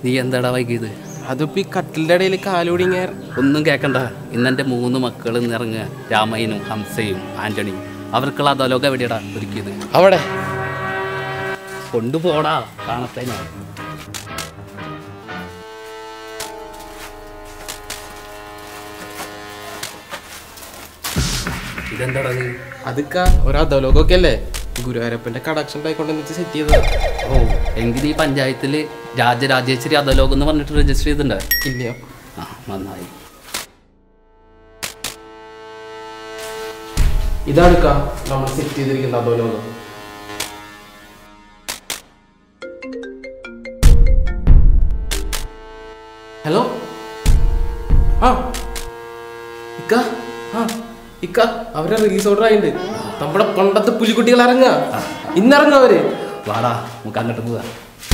നീ എന്താടാ വൈകിയത് അതിപ്പോ ഈ കട്ടിലിന്റെ ഇടയിൽ കാലുടിങ്ങാർ ഒന്നും കേൾക്കണ്ട ഇന്നെൻ്റെ മൂന്ന് മക്കൾ ഇന്നിറങ്ങുക രാമയ്യനും ഹംസയും ആന്റണിയും അവർക്കുള്ള അധോലോകം എവിടെയാടാ ഒരുക്കിയത് അവിടെ കൊണ്ടുപോടാ കാണത്തേനാ ഇതെന്താടാ നീ അതൊക്കെ ഒരു അധോലോകൊക്കെ അല്ലേ ഗുരുവായൂരപ്പന്റെ കടക്ഷൻ ഉണ്ടായിക്കൊണ്ട് വെച്ച് സെറ്റ് ചെയ്തത് ഓ എങ്കിൽ ഈ പഞ്ചായത്തിൽ രാജരാജേശ്വരി അധോലോകം എന്ന് പറഞ്ഞിട്ട് രജിസ്റ്റർ ചെയ്തിട്ടുണ്ട് ഇല്ലയോ ആ നന്നായി ഇതാണ് കാ നമ്മൾ സെറ്റ് ചെയ്തിരിക്കുന്ന അധോലോകം ഹലോ ആ ഇക്ക ആ ഇക്ക അവരെ റിലീസ് ഓർഡർ ആയിട്ടുണ്ട് നമ്മുടെ പണ്ടത്തെ പുലിക്കുട്ടികൾ ഇറങ്ങുക ഇന്നിറങ്ങുക അവര് വാടാ നമുക്ക് അങ്ങോട്ട് പോവാ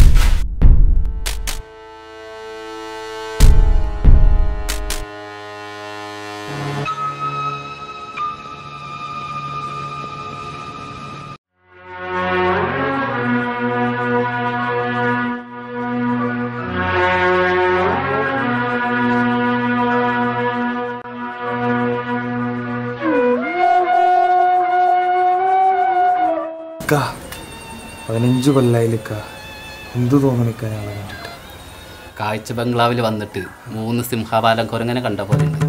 ഇക്ക പതിനഞ്ച് കൊല്ലായിലിക്ക എന്തു തോന്നണിക്ക ഞങ്ങളെ കണ്ടിട്ട് കാഴ്ച ബംഗ്ലാവിൽ വന്നിട്ട് മൂന്ന് സിംഹവാലം കുരങ്ങനെ കണ്ട പോലെ ഉണ്ട്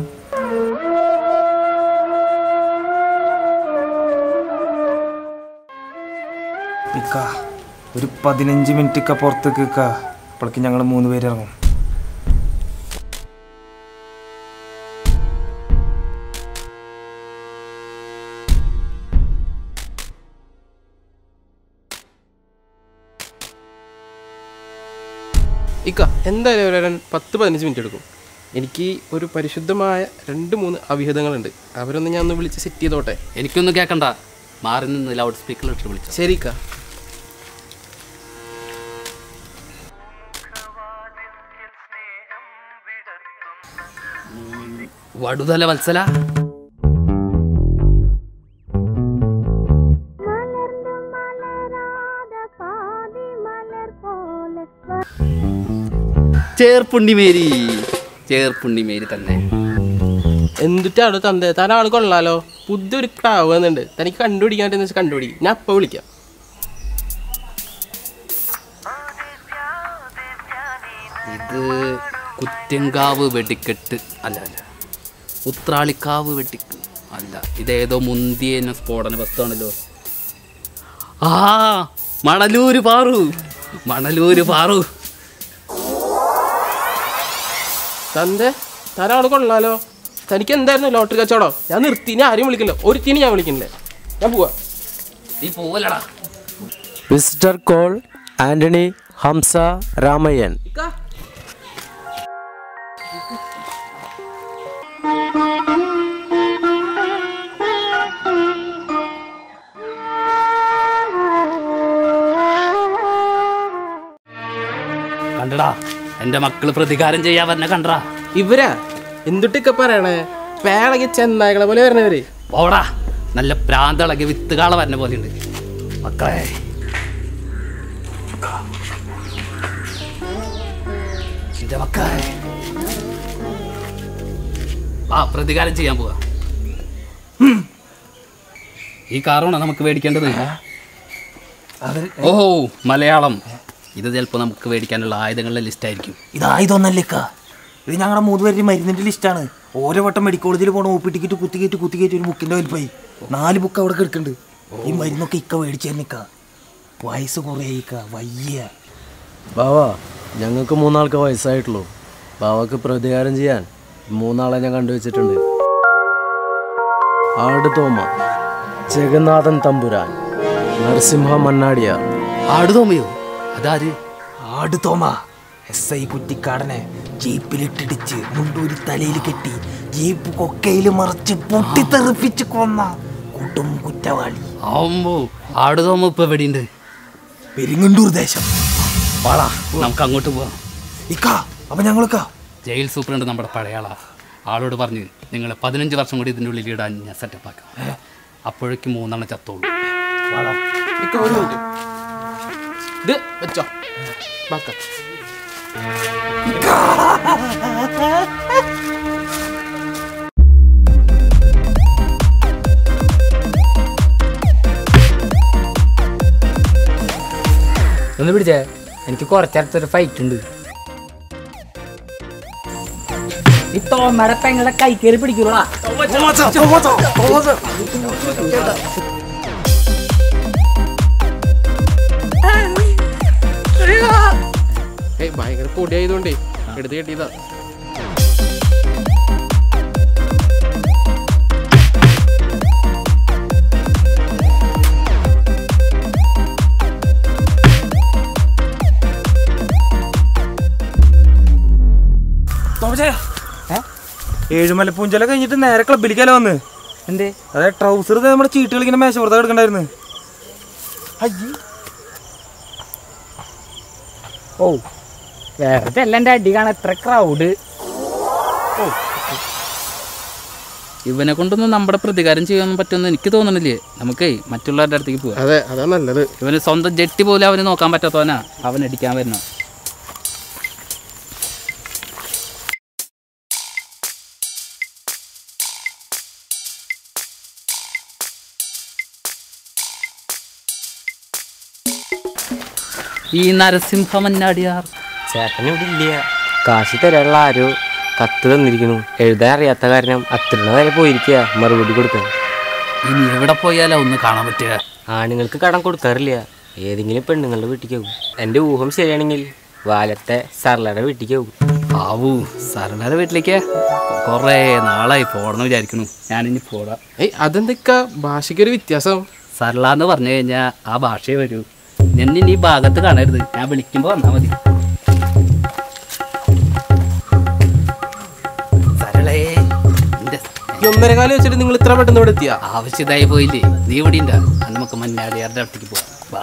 ഇക്ക ഒരു പതിനഞ്ച് മിനിറ്റ് ഇക്ക പുറത്തേക്ക് ഇക്ക അപ്പോഴേക്ക് ഞങ്ങൾ മൂന്ന് പേര് ഇറങ്ങും ഇക്ക എന്തായാലും ഒരു രണ്ട് പത്ത് പതിനഞ്ച് മിനിറ്റ് എടുക്കും എനിക്ക് ഒരു പരിശുദ്ധമായ രണ്ട് മൂന്ന് അവിഹിതങ്ങളുണ്ട് അവരൊന്ന് ഞാൻ ഒന്ന് വിളിച്ച് സെറ്റ് ചെയ്തോട്ടെ എനിക്കൊന്നും കേൾക്കണ്ട മാറി നിന്ന് ലൗഡ് സ്പീക്കറിൽ ഇട്ട് വിളിച്ചു ശരി ഇക്ക വടുതല വത്സല മലർന്നു മലരാത പാതി മലർ പോലെ ചേർപ്പുണ്ണിമേരി ചേർപ്പുണ്ണിമേരി തന്നെ എന്തിട്ടാണ് തന്തേ താൻ ആൾ കൊള്ളാലോ പുതിയ ഒരു ക്രാവുന്നുണ്ട് തനിക്ക് കണ്ടുപിടിക്കാണ്ടെന്ന് വെച്ചാൽ കണ്ടുപിടിക്കും ഞാൻ അപ്പം വിളിക്കാം ഇത് കുറ്റങ്കാവ് വെടിക്കെട്ട് അല്ല അല്ല ഉത്രാളിക്കാവ് വെടിക്ക് അല്ല ഇതേതോ മുന്തിയ സ്ഫോടന വസ്തുവാണല്ലോ ആ മണലൂര് പാറു മണലൂര് പാറു തന്തേ താൻ ആൾ കൊള്ളാലോ തനിക്ക് എന്തായിരുന്നു ലോട്ടറി കച്ചവടം ഞാൻ നിർത്തി ഇനി ആരും വിളിക്കില്ല ഒരു തീനി ഞാൻ വിളിക്കില്ലേ ഞാൻ പോവാ നീ പോവല്ലടാ വിസിറ്റർ കോൾ ആന്റണി ഹംസ രാമയ്യൻ ഇക്ക കണ്ടടാ എൻ്റെ മക്കള് പ്രതികാരം ചെയ്യാൻ പറഞ്ഞ കണ്ടടാ ഇവരാ എന്തുട്ടൊക്കെ പറയണേ പേളകി ചെന്നായ്കളെ പോലെ വരണവര് പോടാ നല്ല പ്രാന്തളകി വിത്തുകാള പറഞ്ഞ പോലെയുണ്ട് മക്കളെ എൻ്റെ മക്കളെ ആ പ്രതികാരം ചെയ്യാൻ പോവാ ഉം. ഈ കാറാണോ നമുക്ക് മേടിക്കേണ്ടത് ഓ മലയാളം ഇത് ചിലപ്പോൾ നമുക്ക് മേടിക്കാനുള്ള ആയുധങ്ങളുടെ ലിസ്റ്റ് ആയിരിക്കും ഇതായതൊന്നല്ലേക്ക ഇത് ഞങ്ങളുടെ മൂന്ന് പേരുടെ മരുന്നിന്റെ ലിസ്റ്റാണ് ഓരോ വട്ടം മെഡിക്കൽ കോളേജിൽ പോകണം ഒ പി ടിക്കറ്റ് കുത്തിക്കയറ്റി കുത്തിക്കയറ്റി ഒരു ബുക്കിന്റെ വലിപ്പായി നാല് ബുക്ക് അവിടെ കിടക്കുന്നുണ്ട് ഈ മരുന്നൊക്കെ ഇക്ക മേടിച്ചു തന്നിക്ക വയസ്സ് കുറേ ഇക്ക വയ്യ ബാവാ ഞങ്ങൾക്ക് മൂന്നാൾക്ക് വയസ്സായിട്ടുള്ളൂ ബാവക്ക് പ്രതികാരം ചെയ്യാൻ മൂന്നാളെ ഞാൻ കണ്ടുവച്ചിട്ടുണ്ട് ആട് തോമ ജഗന്നാഥൻ തമ്പുരാൻ നരസിംഹ മണ്ണാടിയാർ ആട് തോമയോ അതാര് ആട് തോമ എസ് ഐ കുറ്റിക്കാടനെ ജീപ്പിലിട്ടിടിച്ച് മുണ്ടൂരി തലയിൽ കെട്ടി ജീപ്പ് കൊക്കയിൽ മറച്ച് പൊട്ടിത്തെറിപ്പിച്ച് കൊന്ന കൂട്ടും കുറ്റവാളി ആവുമ്പോ ആട് തോമ ഇപ്പൊ എവിടെയുണ്ട് പെരിങ്ങണ്ടൂർ ദേശം വാടാ നമുക്ക് അങ്ങോട്ട് പോവാം ഇക്ക അപ്പൊ ഞങ്ങളൊക്കെ ജയിൽ സൂപ്രണ്ട് നമ്മുടെ പഴയാളാ ആളോട് പറഞ്ഞ് നിങ്ങൾ പതിനഞ്ച് വർഷം കൂടി ഇതിൻ്റെ ഉള്ളിൽ ഇടാൻ ഞാൻ സെറ്റപ്പ് ആക്കാം അപ്പോഴേക്കും മൂന്നെണ്ണം ചത്തോളൂ വാടാ ഇക്ക ഒരു മിനിറ്റ് ഇത് വെച്ചോ ബാക്ക ഒന്ന് പിടിച്ചേ എനിക്ക് കുറച്ചടുത്തൊരു ഫൈറ്റ് ഉണ്ട് ഈ തോമയുടെ പെങ്ങളുടെ കൈ കയറി പിടിക്കൂടാ ഏയ് ഭയങ്കര പൊടിയായതുകൊണ്ടേ എടുത്ത് കെട്ടിയതാ ഏഴുമലപ്പൂഞ്ചല കഴിഞ്ഞിട്ട് നേരെ ക്ലബിലേക്കല്ല വന്ന് എന്തേ അതെ ട്രൗസർ നമ്മുടെ ചീട്ട് കളിക്കുന്ന മേശപ്പുറത്ത് കിടക്കണ്ടായിരുന്നു ഓ വെറുതെ അല്ല എൻ്റെ അടി കാണാൻ എത്ര ക്രൗഡ് ഇവനെ കൊണ്ടൊന്നും നമ്മുടെ പ്രതികാരം ചെയ്യാൻ പറ്റുമെന്ന് എനിക്ക് തോന്നണില്ലേ നമുക്കേ മറ്റുള്ളവരുടെ അടുത്തേക്ക് പോവാം അതെ അതാ നല്ലത് ഇവന് സ്വന്തം ജെട്ടി പോലും അവന് നോക്കാൻ പറ്റാത്തവനാ അവൻ അടിക്കാൻ വരണം ഈ നരസിംഹ മന്നാടിയാർ ചേട്ടൻ ഇവിടെ ഇല്ല കാശ് തരാനുള്ള ആരോ കത്ത് തന്നിരിക്കുന്നു എഴുതാൻ അറിയാത്ത കാരണം അത്രയുടെ വരെ പോയിരിക്കുക മറുപടി കൊടുക്കാൻ ഇനി എവിടെ പോയാലാ ഒന്ന് കാണാൻ പറ്റുക ആണുങ്ങൾക്ക് കടം കൊടുക്കാറില്ല ഏതെങ്കിലും പെണ്ണുങ്ങളുടെ വീട്ടിലേക്കാവും എൻ്റെ ഊഹം ശരിയാണെങ്കിൽ വാലത്തെ സർലയുടെ വീട്ടിലേക്കാവും ആവൂ സരളയുടെ വീട്ടിലേക്ക് കുറേ നാളായി പോകണമെന്ന് വിചാരിക്കുന്നു ഞാനിനി പോടാ ഏയ് അതെന്തൊക്കെ ഭാഷയ്ക്കൊരു വ്യത്യാസം സരള എന്ന് പറഞ്ഞു കഴിഞ്ഞാൽ ആ ഭാഷയെ വരൂ ഞാൻ ഇനി ഈ ഭാഗത്ത് കാണരുത് ഞാൻ വിളിക്കുമ്പോൾ വന്നാൽ മതി സരളേ എൻ്റെ ഈ ഒന്നര കാലം വെച്ചിട്ട് നിങ്ങൾ ഇത്ര പെട്ടെന്ന് ഇവിടെ എത്തിയാ ആവശ്യതായി പോയില്ലേ നീ ഇവിടെ ഉണ്ടാ നമുക്ക് മന്നാടിയാരുടെ അടുത്തേക്ക് പോവാം വാ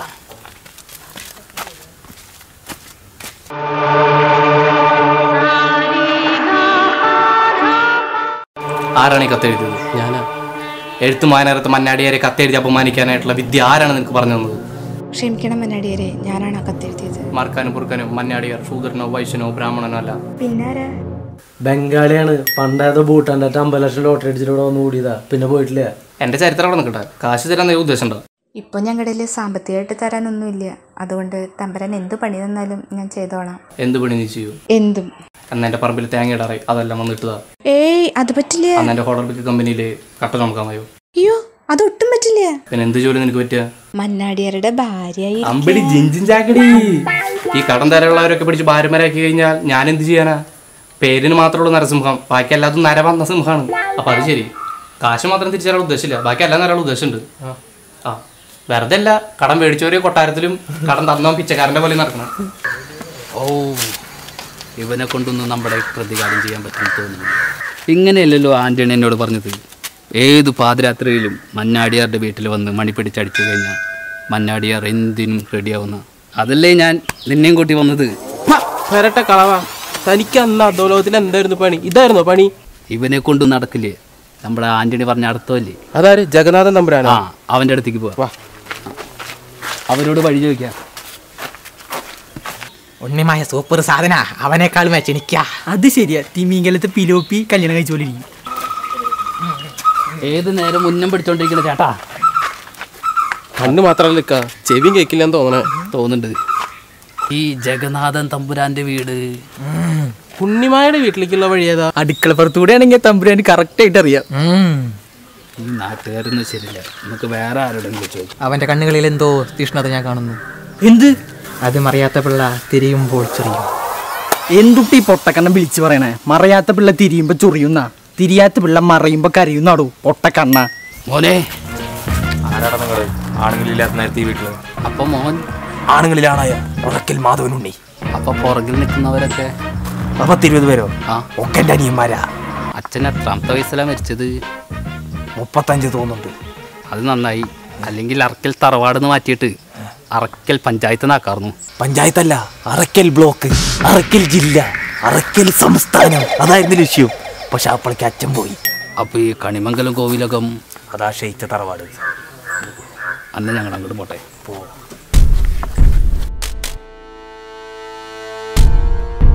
ആരാണ് ഈ കത്തെഴുതിയത് ഞാനാ എഴുത്തും വായനകത്ത് മന്നാടിയാരെ കത്തെഴുതി അപമാനിക്കാനായിട്ടുള്ള വിദ്യ ആരാണ് നിനക്ക് പറഞ്ഞു തന്നത് ക്ഷമിക്കണം മന്നാടിയരെ ഞാനാണ് ആ കത്തെഴുതിയത് മർക്കാനും പുറുക്കാനും മന്നാടിയാർ ശൂദ്രനോ വൈശ്യനോ ബ്രാഹ്മണനോ അല്ല പിന്നാരാ ബംഗാളിയാണ് പണ്ടായത് ഭൂട്ടാൻ്റെ അമ്പത് ലക്ഷം ലോട്ടറി അടിച്ചിട്ട് വന്ന് കൂടിയതാ പിന്നെ പോയിട്ടില്ല എന്റെ ചരിത്രം അവിടെ നിൽക്കട്ടെ കാശ് തരാൻ നീ ഉദ്ദേശം ഉണ്ടോ ഇപ്പോൾ ഞങ്ങളുടെ സാമ്പത്തികമായിട്ട് തരാനൊന്നുമില്ല അതുകൊണ്ട് തമ്പരൻ എന്ത് പണി തന്നാലും ഞാൻ ചെയ്തോളാം എന്ത് പണി നീ ചെയ്യൂ എന്തും അന്ന് എന്റെ പറമ്പിൽ തേങ്ങ ഇടാറായി അതെല്ലാം വന്നിട്ടതാ ഏയ് അത് പറ്റില്ല അന്ന് എന്റെ ഹോട്ടൽ കമ്പനിയിൽ കട്ട നോക്കാൻ മതിയോ അയ്യോ അതൊട്ടും പറ്റില്ല പിന്നെ എന്ത് ജോലി നിനക്ക് പറ്റുക മന്നാടിയരുടെ ഭാര്യയായി അമ്പടി ജിഞ്ചിൻ ചാക്കടി ഈ കടം തരമുള്ളവരൊക്കെ പിടിച്ച് ഭാര്യമാരാക്കി കഴിഞ്ഞാൽ ഞാൻ എന്ത് ചെയ്യാനാ പേരിന് മാത്രമുള്ള നരസിംഹം ബാക്കി എല്ലാതും നരവന്ന സിംഹമാണ് അപ്പൊ അത് ശരി കാശ് മാത്രം തിരിച്ചു തരാനുള്ള ഉദ്ദേശമില്ല ബാക്കി എല്ലാം തരാനുള്ള ഉദ്ദേശമുണ്ട് ആ വെറുതെ അല്ല കടം മേടിച്ചവരെ കൊട്ടാരത്തിലും കടം തന്നോ പിച്ചക്കാരന്റെ പോലെ നടക്കണം ഓ ഇവനെ കൊണ്ടൊന്നും നമ്മുടെ പ്രതികാരം ചെയ്യാൻ പറ്റുമെന്ന് തോന്നുന്നു ഇങ്ങനെയല്ലല്ലോ ആന്റണി എന്നോട് പറഞ്ഞത് ഏത് പാതിരാത്രിയിലും മന്നാടിയാരുടെ വീട്ടിൽ വന്ന് മണി പിടിച്ചടിച്ചു കഴിഞ്ഞാൽ മന്നാടിയാർ എന്തിനും റെഡിയാവുന്ന അതല്ലേ ഞാൻ നിന്നെയും കൂട്ടി വന്നത് വരട്ടെ കളവാ തനിക്ക് അന്ന് അധോലോകത്തിൽ എന്തായിരുന്നു പണി ഇതായിരുന്നോ പണി ഇവനെ കൊണ്ട് നടക്കില്ലേ നമ്മുടെ ആന്റണി പറഞ്ഞ അർത്ഥമല്ലേ അതാര് ജഗന്നാഥൻ തമ്പുരാനോ ആ അവൻ്റെ അടുത്തേക്ക് പോവാ വാ അവരോട് വഴി ചോദിക്കാം ഉണ്ണിമായ സൂപ്പർ സാധന അവനേക്കാൾ മാച്ച് എനിക്കാ അത് ശരിയാ തിമിംഗലത്തെ പിലോപ്പി കല്യാണം കഴിച്ചോളിരിക്കും ഏത് നേരം മുന്നം പിടിച്ചോണ്ടിരിക്കുന്ന ചേട്ടാ കണ്ണ് മാത്രമല്ല നിൽക്കാ ചെവിയും കേൾക്കില്ലെന്ന് തോന്നണേ തോന്നുന്നുണ്ട് ഈ ജഗന്നാഥൻ തമ്പുരാന്റെ വീട് ഉണ്ണിമായുടെ വീട്ടിലേക്കുള്ള വഴി ഏതാ അടുക്കള പുറത്തുകൂടെ ആണെങ്കിൽ തമ്പുരാന് കറക്റ്റ് ആയിട്ട് അറിയാം ഈ നാട്ടുകാരൊന്നും ശരിയില്ല നമുക്ക് വേറെ ആരോടെങ്കിലും ചോദിക്കാം അവന്റെ കണ്ണുകളിൽ എന്തോ തീഷ്ണത ഞാൻ കാണുന്നു എന്ത് അത് മറിയാത്ത പിള്ള തിരിയുമ്പോൾ ചൊറിയും എന്തുട്ടി പൊട്ടക്കണ്ണം വിളിച്ചു പറയണേ മറയാത്ത പിള്ള തിരിയുമ്പോ ചൊറിയുന്ന തിരിയാത്ത പിള്ള മറയുമ്പോ കരയുന്നാടു പൊട്ടക്കണ്ണ മോനെ ആരാടാ നിങ്ങള് ആണുങ്ങളില്ലാത്ത നേരത്തെ ഈ വീട്ടില് അപ്പൊ മോൻ ആണുങ്ങളിലാണായ ഉറക്കൽ മാധവനുണ്ണി അപ്പൊ പുറകിൽ നിൽക്കുന്നവരൊക്കെ പത്തിരുപത് പേരോ ആ ഒക്കെ എൻ്റെ അനിയന്മാരാ അച്ഛൻ എത്രാമത്തെ വയസ്സിലാണ് മരിച്ചത് മുപ്പത്തഞ്ച് തോന്നുന്നുണ്ട് അത് നന്നായി അല്ലെങ്കിൽ അറക്കൽ തറവാടെന്ന് മാറ്റിയിട്ട് അറക്കൽ പഞ്ചായത്ത് നാക്കാർന്നു പഞ്ചായത്തല്ല അറക്കൽ ബ്ലോക്ക് അറക്കൽ ജില്ല അറക്കൽ സംസ്ഥാനം അതായിരുന്നു ലക്ഷ്യം പക്ഷെ അപ്പോഴേക്ക് അച്ഛൻ പോയി അപ്പൊ ഈ കണിമംഗലം കോവിലകം അതാ ക്ഷയിച്ച തറവാട് അന്ന് ഞങ്ങൾ അങ്ങോട്ട് പോട്ടെ പോ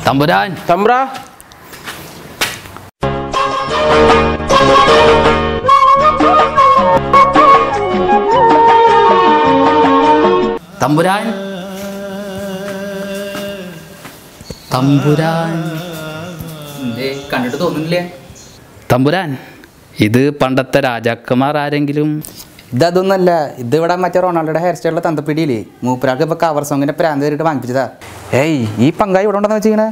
തമ്പുരാൻ തമ്പ്ര തമ്പുരാൻ തമ്പുരാൻ കണ്ടിട്ട് തോന്നുന്നില്ലേ തമ്പുരാൻ ഇത് പണ്ടത്തെ രാജാക്കന്മാർ ആരെങ്കിലും ഇതൊന്നല്ല ഇത് ഇവിടെ മറ്റേ റൊണാൾഡോയുടെ ഹെയർ സ്റ്റൈലിലെ തന്തപ്പിടിയില്ലേ മൂപ്പരാൾക്ക് ഇപ്പൊ കവർ സോങ്ങിന്റെ പ്രാന്ത് കയറിയിട്ട് വാങ്ങിപ്പിച്ചതാ ഏയ് ഈ പങ്കായി ഇവിടെ ഉണ്ടെന്ന് വെച്ചിങ്ങനെ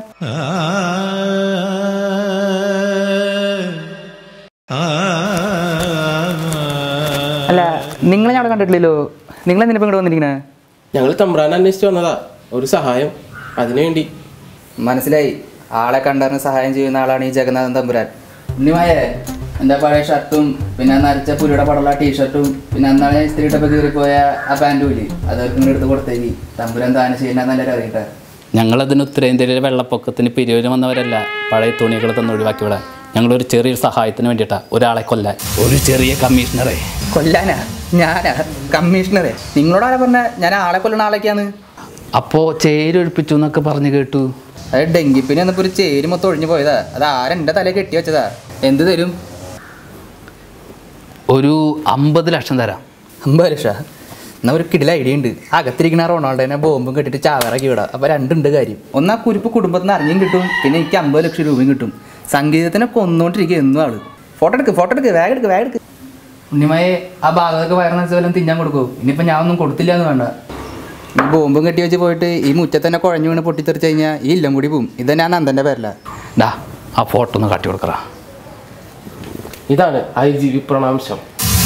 അല്ല നിങ്ങൾ ഞാൻ അവിടെ കണ്ടിട്ടില്ലല്ലോ നിങ്ങൾ എന്തിനാ ഇങ്ങോട്ട് വന്നിരിക്കണേ ഞങ്ങൾ തമ്പ്രാനെ അന്വേഷിച്ച് വന്നതാ ഒരു സഹായം അതിനുവേണ്ടി മനസ്സിലായി ആളെ കണ്ടറിഞ്ഞ് സഹായം ചെയ്യുന്ന ആളാണ് ഈ ജഗന്നാഥൻ തമ്പുരാൻ ഉണ്ണിമായേ എൻ്റെ പഴയ ഷർട്ടും പിന്നെ നരച്ച പുലിയുടെ പടമുള്ള ടീഷർട്ടും പിന്നെ അന്നാണ് ഞാൻ ഇസ്ത്രി ഇട്ടപ്പോൾ കീറിപ്പോയ ആ പാൻറ്റും ഇല്ലേ അതവർക്ക് ഇങ്ങനെ എടുത്ത് കൊടുത്തേക്ക് തമ്പുരാൻ താനെ ചെയ്യുന്ന എല്ലാവരും അറിയട്ടെ ഞങ്ങളതിന് ഉത്തരേന്ത്യയിലെ വെള്ളപ്പൊക്കത്തിന് പിരിവിന് വന്നവരല്ല പഴയ തുണികൾ തന്ന് ഒഴിവാക്കി വിടാൻ ഞങ്ങളൊരു ചെറിയൊരു സഹായത്തിന് വേണ്ടിയിട്ടാ ഒരാളെ കൊല്ലാൻ ഒരു ചെറിയ കമ്മീഷണറെ കൊല്ലാനാ ഞാനാ കമ്മീഷണറെ നിങ്ങളോട് ആരാ പറഞ്ഞ ഞാൻ ആളെ കൊല്ലണ ആളൊക്കെയാണ് അപ്പോൾ ചേരൊഴിപ്പിച്ചു എന്നൊക്കെ പറഞ്ഞു കേട്ടു അത് ഡെങ്കിപ്പിന് വന്നപ്പോൾ ഒരു ചേരി മൊത്തം ഒഴിഞ്ഞു പോയതാ അത് ആരെൻ്റെ തലയിൽ കെട്ടി വെച്ചതാ എന്ത് തരും ഒരു അമ്പത് ലക്ഷം തരാം അമ്പത് ലക്ഷം എന്നാ ഒരു കിടില ഐഡിയ ഉണ്ട് അകത്തിരിക്കുന്ന റൊണാൾഡോനെ ബോംബും കെട്ടിട്ട് ചാവറക്കി വിടാം അപ്പോൾ രണ്ടുണ്ട് കാര്യം ഒന്ന് ആ കുരിപ്പ് കുടുംബത്തിൽ നിന്ന് അറിഞ്ഞും കിട്ടും പിന്നെ എനിക്ക് അമ്പത് ലക്ഷം രൂപയും കിട്ടും സംഗീതത്തിനെ കൊന്നോണ്ടിരിക്കുക എന്നും ആള് ഫോട്ടോ എടുക്ക് ഫോട്ടോ എടുക്ക് വേഗം എടുക്ക് വേഗം എടുക്ക് ഉണ്ണിമയെ ആ ഭാഗത്തൊക്കെ വയറിന് വെച്ച വല്ലതും തിന്നാൻ കൊടുക്കൂ ഇനിയിപ്പോൾ ഞാൻ ഒന്നും കൊടുത്തില്ല എന്ന് വേണ്ട ഈ ബോംബും കെട്ടി വെച്ച് പോയിട്ട് ഈ മുറ്റത്ത് തന്നെ കുഴഞ്ഞു വീണ് പൊട്ടിത്തെറിച്ച് കഴിഞ്ഞാൽ ഈ ഇല്ലം കൂടി പോവും ഇത് ഞാൻ നന്ദൻ്റെ പേരല്ല ഡാ ആ ഫോട്ടോ ഒന്ന് കാട്ടി കൊടുക്കറ ഇതാണ് ഐ ജി വി പ്രണാംശം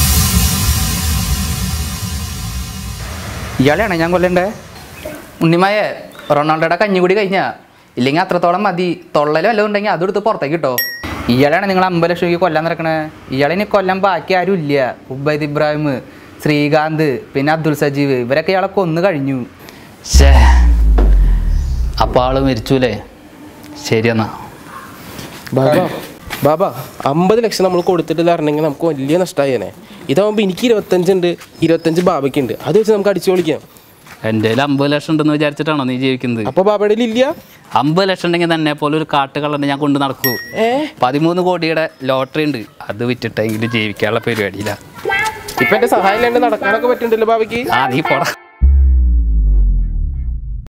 ഇയാളെയാണ് ഞാൻ കൊല്ലണ്ടേ ഉണ്ണിമായെ റൊണാൾഡോയുടെ കഞ്ഞികൂടി കഴിഞ്ഞാ ഇല്ലെങ്കിൽ അത്രത്തോളം മതി തൊള്ളൽ വല്ലതും ഉണ്ടെങ്കിൽ അതെടുത്ത് പുറത്തേക്ക് കിട്ടോ ഇയാളാണ് നിങ്ങൾ അമ്പത് ലക്ഷം രൂപയ്ക്ക് കൊല്ലാൻ നടക്കണേ ഇയാളെ ഇനി കൊല്ലാൻ ബാക്കി ആരും ഇല്ല ഉബൈദ് ഇബ്രാഹിം ശ്രീകാന്ത് പിന്നെ അബ്ദുൽ സജീവ് ഇവരൊക്കെ ഇയാളെ കൊന്നു കഴിഞ്ഞു ശേ അപ്പോൾ ആള് മരിച്ചൂലേ ശരിയെന്നാ ബാബ ബാബ അമ്പത് ലക്ഷം നമ്മൾ കൊടുത്തിട്ട് തരണമെങ്കിൽ നമുക്ക് വലിയ നഷ്ടമായേനെ ഇതാകുമ്പോൾ എനിക്ക് ഇരുപത്തഞ്ചുണ്ട് ഇരുപത്തഞ്ച് ബാബയ്ക്കുണ്ട് അത് വെച്ച് നമുക്ക് അടിച്ചു പൊളിക്കാം എൻ്റെ കയ്യിൽ അമ്പത് ലക്ഷം ഉണ്ടെന്ന് വിചാരിച്ചിട്ടാണോ നീ ജീവിക്കുന്നത് അപ്പോൾ ബാബയുടെ കയ്യിൽ ഇല്ല അമ്പത് ലക്ഷം ഉണ്ടെങ്കിൽ തന്നെ പോലെ ഒരു കാട്ടുകള്ളനെ ഞാൻ കൊണ്ട് നടക്കൂ പതിമൂന്ന് കോടിയുടെ ലോട്ടറി ഉണ്ട് അത് വിറ്റിട്ടെങ്കിലും ജീവിക്കാനുള്ള പരിപാടിയില്ല ഇപ്പൊ എന്റെ സഹായം ഇല്ലാണ്ട് നടക്കാനൊക്കെ പറ്റുന്നുണ്ടല്ലോ ബാബയ്ക്ക് ആ നീ പോടാ